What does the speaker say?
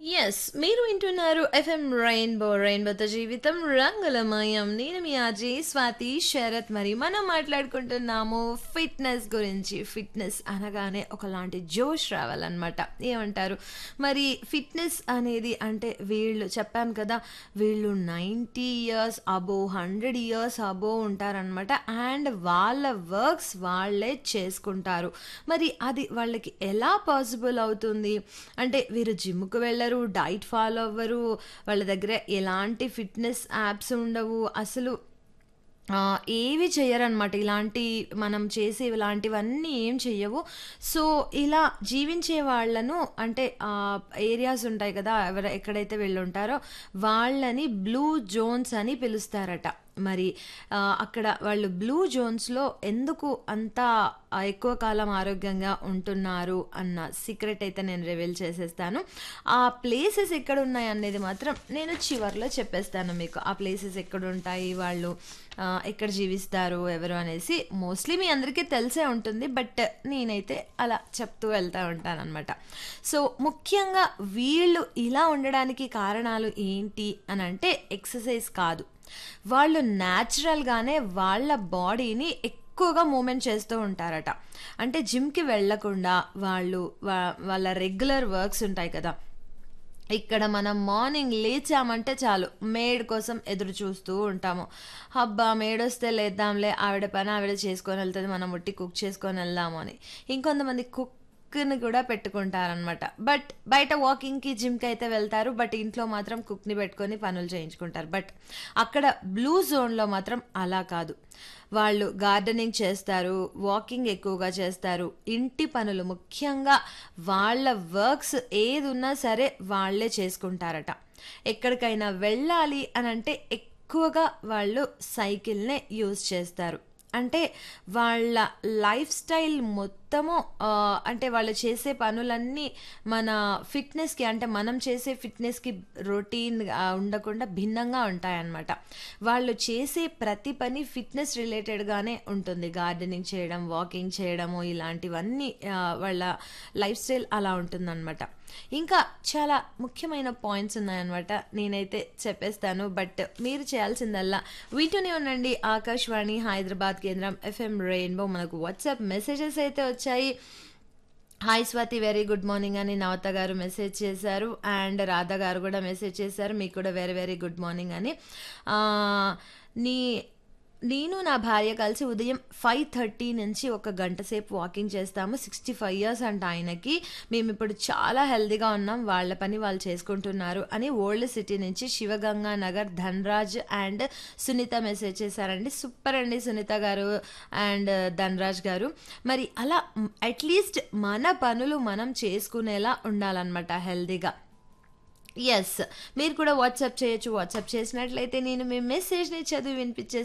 Yes. మీరు వింటున్నారు FM rainbow. రెయిన్బోతో జీవితం రంగులమయం. నేను మీ ఆర్‌జే స్వాతి శరత్ మరి మనం మాట్లాడుకుంటున్నాము ఫిట్‌నెస్ గురించి. ఫిట్‌నెస్ అనగానే ఒకలాంటి జోష్ రావాలన్నమాట. ఏమంటారు? మరి ఫిట్‌నెస్ అనేది అంటే వీళ్ళు చెప్పాను కదా! వీళ్ళు 90 ఇయర్స్ అబోవ్, 100 ఇయర్స్ అబోవ్ ఉంటారనమాట. అండ్ వాళ్ళ వర్క్స్ వాళ్ళే చేసుకుంటారు. మరి అది వాళ్ళకి ఎలా పాసిబుల్ అవుతుంది? అంటే వీరు జిమ్‌కి వెళ్లరు, డైట్ ఫాలో అవ్వరు, వాళ్ళ దగ్గర ఎలాంటి ఫిట్‌నెస్ యాప్స్ ఉండవు. అసలు ఆహ్, ఏవి చెయ్యరనమాట. ఇలాంటి మనం చేసే ఇలాంటివన్నీ ఏం చెయ్యవు. సో, ఇలా జీవించే వాళ్ళను అంటే ఆహ్, ఏరియాస్ ఉంటాయి కదా! ఎవర ఎక్కడైతే వీళ్ళుంటారో వాళ్ళని బ్లూ జోన్స్ అని పిలుస్తారట. మరి ఆహ్, అక్కడ వాళ్ళు బ్లూ జోన్స్‌లో ఎందుకు అంత ఆహ్, ఎక్కువ కాలం ఆరోగ్యంగా ఉంటున్నారు అన్న సీక్రెట్ అయితే నేను రివీల్ చేసేస్తాను. ఆ ప్లేసెస్ ఎక్కడున్నాయనేది మాత్రం నేను చివర్లో చెప్పేస్తాను మీకు. ఆ ప్లేసెస్ ఎక్కడుంటాయి, వాళ్ళు ఆహ్, ఎక్కడ జీవిస్తారు, ఎవరు అనేసి మోస్ట్‌లీ మీ అందరికీ తెలిసే ఉంటుంది. బట్ నేనైతే అలా చెప్తూ వెళ్తా ఉంటాననమాట. సో, ముఖ్యంగా వీళ్ళు ఇలా ఉండడానికి కారణాలు ఏంటి అనంటే ఎక్సర్సైజ్ కాదు. వాళ్ళు న్యాచురల్‌గానే వాళ్ళ బాడీని ఎక్కువగా మూవ్‌మెంట్ చేస్తూ ఉంటారట. అంటే జిమ్‌కి వెళ్ళకుండా వాళ్ళు వా వాళ్ళ రెగ్యులర్ వర్క్స్ ఉంటాయి కదా! ఇక్కడ మనం మార్నింగ్ లేచామంటే చాలు మెయిడ్ కోసం ఎదురు చూస్తూ ఉంటాము. అబ్బా! మెయిడొస్తే లేద్దాంలే ఆవిడ పని ఆవిడ చేసుకొని ఎళ్తది. మనం ఉట్టి కుక్ చేసుకొని ఎళ్దాము అని. ఇంకొంతమంది కుక్‌ని కూడా పెట్టుకుంటారనమాట. బట్ బయట వాకింగ్‌కి, జిమ్‌కి అయితే వెళ్తారు. బట్ ఇంట్లో మాత్రం కుక్‌ని పెట్టుకొని పనులు చేయించుకుంటారు. బట్ అక్కడ బ్లూ జోన్‌లో మాత్రం అలా కాదు. వాళ్ళు గార్డెనింగ్ చేస్తారు, వాకింగ్ ఎక్కువగా చేస్తారు. ఇంటి పనులు ముఖ్యంగా వాళ్ళ వర్క్స్ ఏదున్నా సరే వాళ్ళే చేసుకుంటారట. ఎక్కడికైనా వెళ్ళాలి అనంటే ఎక్కువగా వాళ్ళు సైకిల్‌నే యూజ్ చేస్తారు. అంటే వాళ్ళ లైఫ్ స్టైల్ మొత్తము ఆహ్, అంటే వాళ్ళు చేసే పనులన్నీ మన ఫిట్‌నెస్‌కి అంటే మనం చేసే ఫిట్‌నెస్‌కి రొటీన్‌గా ఉండకుండా భిన్నంగా ఉంటాయన్నమాట. వాళ్ళు చేసే ప్రతి పని ఫిట్‌నెస్ రిలేటెడ్‌గానే ఉంటుంది. గార్డెనింగ్ చేయడం, వాకింగ్ చేయడము ఇలాంటివన్నీ ఆహ్, వాళ్ళ లైఫ్ స్టైల్ అలా ఉంటుందనమాట. ఇంకా చాలా ముఖ్యమైన పాయింట్స్ ఉన్నాయన్నమాట. నేనైతే చెప్పేస్తాను. బట్ మీరు చేయాల్సిందల్లా వింటూనే ఉండండి ఆకాశవాణి హైదరాబాద్ కేంద్రం ఎఫ్ఎం రెయిన్బో. మనకు వాట్సాప్ మెసేజెస్ అయితే వచ్చాయి. Hi Swathi very good morning అని నవత గారు మెసేజ్ చేశారు. అండ్ రాధ గారు కూడా మెసేజ్ చేశారు. మీకు కూడా వెరీ వెరీ గుడ్ మార్నింగ్ అని. ఆహ్, నీ నేను నా భార్య కలిసి ఉదయం 5:30 నుంచి ఒక గంట సేపు వాకింగ్ చేస్తాము. 65 ఇయర్స్ అంట ఆయనకి. మేమిప్పుడు చాలా హెల్తీగా ఉన్నాం. వాళ్ళ పని వాళ్ళు చేసుకుంటున్నారు అని ఓల్డ్ సిటీ నుంచి శివగంగా నగర్ ధనరాజ్ అండ్ సునీత మెసేజ్ చేశారండి. సూపర్ అండి సునీత గారు అండ్ ధనరాజ్ గారు. మరి అలా అట్‌లీస్ట్ మన పనులు మనం చేసుకునేలా ఉండాలన్నమాట హెల్తీగా. యెస్. మీరు కూడా వాట్సాప్ చేయొచ్చు. వాట్సాప్ చేసినట్లయితే నేను మీ మెసేజ్‌ని చదివి వినిపించేస్తాను.